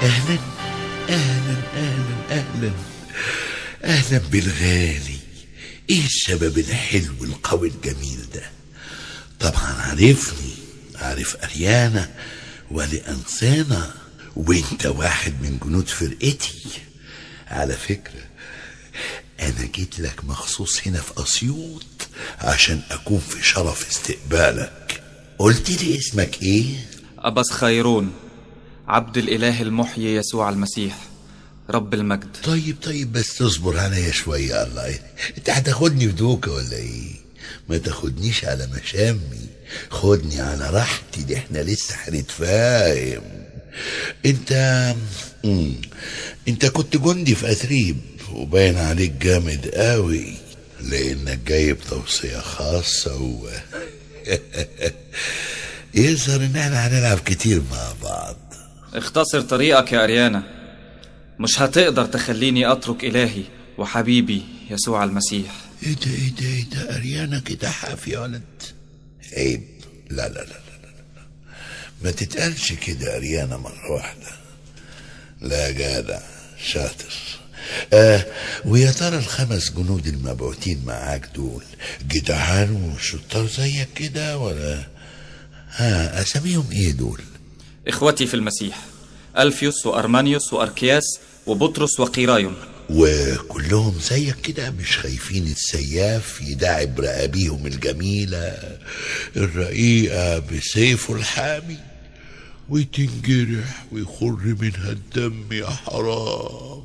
أهلا أهلا أهلا أهلا أهلا بالغالي إيه السبب الحلو القوي الجميل ده طبعا عارفني عارف أريانا ولأنسانا وانت واحد من جنود فرقتي على فكرة أنا جيت لك مخصوص هنا في أسيوط عشان أكون في شرف استقبالك قلت لي اسمك إيه؟ أبس خيرون عبد الإله المحيي يسوع المسيح رب المجد طيب طيب بس تصبر عليا شوية الله انت هتاخدني في دوكة ولا ايه ما تاخدنيش على مشامي خدني على راحتي دي احنا لسه هنتفاهم انت مم. انت كنت جندي في اتريب وباين عليك جامد قوي لانك جايب توصية خاصة و يظهر ان احنا هنلعب كتير مع بعض اختصر طريقك يا أريانا مش هتقدر تخليني أترك إلهي وحبيبي يسوع المسيح ايه ده ايه ده ايه ده اريانا كده حاف يا ولد عيب لا لا لا لا لا لا. ما تتقالش كده اريانا مرة واحدة لا جدع شاطر آه ويا ترى الخمس جنود المبعوثين معاك دول جدعان وشطار زيك كده ولا ها اساميهم ايه دول إخوتي في المسيح ألفيوس وأرمانيوس وأركياس وبطرس وقيرايون وكلهم زيك كده مش خايفين السياف يداعب رقابيهم الجميلة الرقيقة بسيفه الحامي وتنجرح ويخر منها الدم يا حرام